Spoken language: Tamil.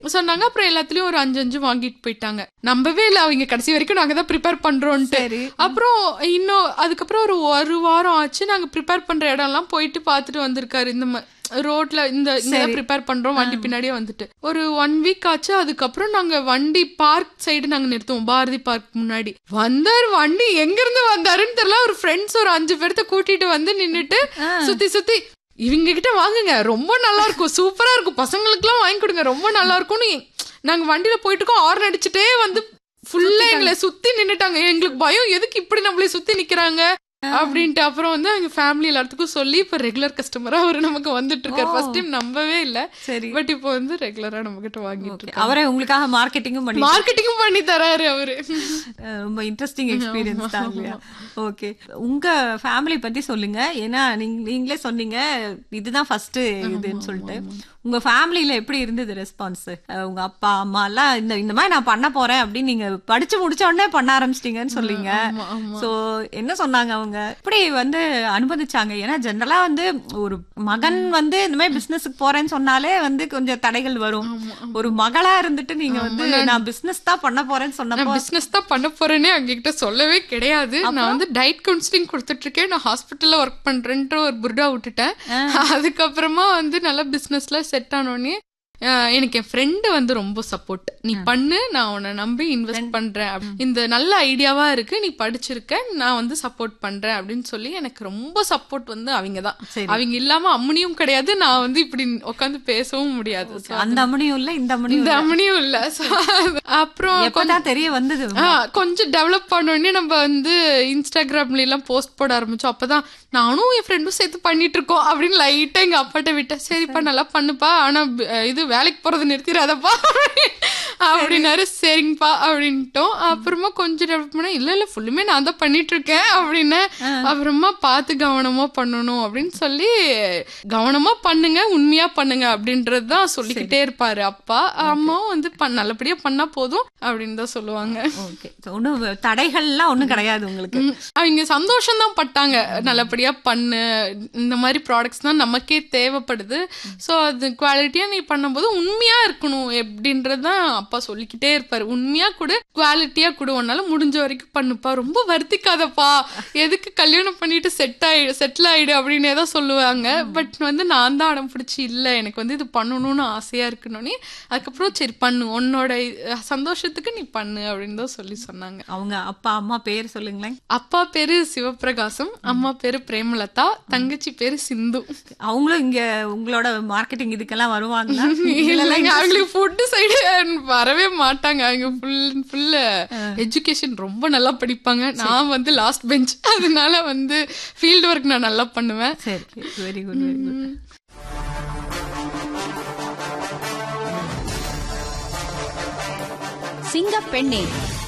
சொன்னாங்க அப்புறம் எல்லாத்துலயும் ஒரு அஞ்சு அஞ்சு வாங்கிட்டு போயிட்டாங்க நம்பவே இல்ல அவங்க கடைசி வரைக்கும் நாங்க தான் ப்ரிப்பேர் பண்றோம்ட்டு சரி அப்புறம் இன்னும் அதுக்கப்புறம் ஒரு ஒரு வாரம் ஆச்சு நாங்க ப்ரிப்பேர் பண்ற இடம் எல்லாம் போயிட்டு பார்த்துட்டு வந்திருக்காரு இந்த ம- ரோட்ல இந்த இங்க ப்ரிப்பேர் பண்றோம் வண்டி பின்னாடியே வந்துட்டு ஒரு ஒன் வீக் ஆச்சு அதுக்கப்புறம் நாங்க வண்டி பார்க் சைடு நாங்க நிறுத்துவோம் பாரதி பார்க் முன்னாடி வந்தாரு வண்டி எங்க இருந்து வந்தாருன்னு தெரியல ஒரு ஃப்ரெண்ட்ஸ் ஒரு அஞ்சு பேர்த்த கூட்டிட்டு வந்து நின்னுட்டு சுத்தி சுத்தி இவங்க கிட்ட வாங்குங்க ரொம்ப நல்லா இருக்கும் சூப்பரா இருக்கும் பசங்களுக்குலாம் வாங்கி கொடுங்க ரொம்ப நல்லா இருக்கும்னு நாங்க வண்டியில போயிட்டு இருக்கோம் ஹார்ன் அடிச்சுட்டே வந்து ஃபுல்லா எங்களை சுத்தி நின்னுட்டாங்க எங்களுக்கு பயம் எதுக்கு இப்படி நம்மளை சுத்தி நிக்கிறாங்க அப்படின்ட்டு அப்புறம் வந்து அவங்க ஃபேமிலி எல்லாத்துக்கும் சொல்லி இப்ப ரெகுலர் கஸ்டமரா அவரு நமக்கு வந்துட்டு இருக்காரு ஃபர்ஸ்ட் டைம் நம்பவே இல்ல சரி பட் இப்போ வந்து ரெகுலரா நம்ம கிட்ட வாங்கிட்டு Okay. இருக்காரு அவரே உங்களுக்காக மார்க்கெட்டிங்கும் பண்ணி மார்க்கெட்டிங்கும் பண்ணி தராரு அவரு அஹ் ரொம்ப இன்ட்ரெஸ்டிங் எக்ஸ்பீரியன்ஸ் தான் இல்லையா ஓகே உங்க ஃபேமிலி பத்தி சொல்லுங்க ஏன்னா நீங்க நீங்களே சொன்னீங்க இதுதான் ஃபர்ஸ்ட் இதுன்னு சொல்லிட்டு உங்க ஃபேமிலில எப்படி இருந்தது ரெஸ்பான்ஸ் உங்க அப்பா அம்மா எல்லாம் இந்த இந்த மாதிரி நான் பண்ண போறேன் அப்படின்னு நீங்க படிச்சு முடிச்ச உடனே பண்ண ஆரம்பிச்சிட்டீங்கன்னு சொல்றீங்க ஆமா, ஆமா. சோ என்ன சொன்னாங்க அவங்க எப்படி வந்து அனுமதிச்சாங்க ஏன்னா ஜெனரலா வந்து ஒரு மகன் வந்து இந்த மாதிரி பிசினஸ்க்கு போறேன்னு சொன்னாலே வந்து கொஞ்சம் தடைகள் வரும் ஒரு மகளா இருந்துட்டு நீங்க வந்து நான் பிசினஸ் தான் பண்ண போறேன்னு சொன்னப்போ நான் பிசினஸ் தான் பண்ண போறேனே அவங்க கிட்ட சொல்லவே கிடையாது நான் வந்து டயட் கவுன்சிலிங் கொடுத்துட்டு இருக்கேன் நான் ஹாஸ்பிட்டல்ல ஒர்க் பண்றேன்ற ஒரு புர்டா விட்டுட்டேன் அதுக்கப்புறமா வந்து நல்லா பிசினஸ்ல செட் ஆனோடனே அஹ், எனக்கு என் ஃப்ரெண்டு வந்து ரொம்ப சப்போர்ட் நீ பண்ணு நான் உன்னை நம்பி இன்வெஸ்ட் பண்றேன் அப்படி- இந்த நல்ல ஐடியாவா இருக்கு நீ படிச்சிருக்க நான் வந்து சப்போர்ட் பண்றேன் அப்படின்னு சொல்லி எனக்கு ரொம்ப சப்போர்ட் வந்து அவங்க தான் சரி. அவங்க இல்லாம அம்மனியும் கிடையாது நான் வந்து இப்படி உட்காந்து பேசவும் முடியாது So, அந்த அம்மனியும் இல்ல இந்த அம்மனியும் இந்த அம்மனியும் இல்ல So, அப்புறம் எப்பதான் தெரிய வந்தது ஆ, கொஞ்சம் டெவலப் பண்ணோடனே நம்ம வந்து இன்ஸ்டாகிராம்ல எல்லாம் போஸ்ட் போட ஆரம்பிச்சோம் அப்பதான் நானும் என் ஃப்ரெண்டும் சேர்த்து பண்ணிட்டு இருக்கோம் அப்படின்னு லைட்டா எங்க அப்பாட்ட விட்டேன் சரிப்பா நல்லா பண்ணுப்பா ஆனா ப- இது வேலைக்கு போறது நிறுத்திடாதப்பா அப்படின்னாரு சரிங்கப்பா அப்படின்ட்டோம் அப்புறமா கொஞ்சம் டெவலப் பண்ணா இல்ல இல்ல ஃபுல்லுமே நான் தான் பண்ணிட்டு இருக்கேன் அப்படின்னு அப்புறமா பார்த்து கவனமா பண்ணணும் அப்படின்னு சொல்லி கவனமா பண்ணுங்க உண்மையா பண்ணுங்க அப்படின்றது தான் சொல்லிக்கிட்டே இருப்பாரு அப்பா அம்மாவும் வந்து பண்- நல்லபடியா பண்ணா போதும் அப்படின்னு தான் சொல்லுவாங்க ஓகே ஒன்னும் தடைகள்லாம் ஒண்ணும் கிடையாது உங்களுக்கு ம், அவங்க சந்தோஷம் தான் பட்டாங்க நல்லபடியா பண்ணு இந்த மாதிரி ப்ராடக்ட்ஸ் தான் நமக்கே தேவைப்படுது ஸோ அது குவாலிட்டியா நீ பண்ணும்போது உண்மையா இருக்கணும் எப்படின்றது தான் அப்பா சொல்லிக்கிட்டே இருப்பாரு உண்மையா கூட குவாலிட்டியா கூட உன்னால முடிஞ்ச வரைக்கும் பண்ணுப்பா ரொம்ப வருத்திக்காதப்பா எதுக்கு கல்யாணம் பண்ணிட்டு செட் ஆயிடு செட்டில் ஆயிடு அப்படின்னே தான் சொல்லுவாங்க பட் வந்து நான் தான் அடம் பிடிச்சி இல்ல எனக்கு வந்து இது பண்ணணும்னு ஆசையா இருக்கணும்னே அதுக்கப்புறம் சரி பண்ணு உன்னோட அஹ், சந்தோஷத்துக்கு நீ பண்ணு அப்படின்னு தான் சொல்லி சொன்னாங்க அவங்க அப்பா அம்மா பேர் சொல்லுங்களேன் அப்பா பேரு சிவபிரகாசம் அம்மா பேரு பிரேமலதா தங்கச்சி பேரு சிந்து அவங்களும் இங்க உங்களோட மார்க்கெட்டிங் இதுக்கெல்லாம் வருவாங்களா இல்லைங்க அவங்களுக்கு ஃபுட்டு சைடு வரவே மாட்டாங்க அவங்க ஃபுல் ஃபுல் எஜுகேஷன் ரொம்ப நல்லா படிப்பாங்க நான் வந்து லாஸ்ட் பெஞ்ச் அதனால வந்து ஃபீல்டு ஒர்க் நான் நல்லா பண்ணுவேன் சரி வெரி குட் வெரி குட் சிங்கப்பெண்ணே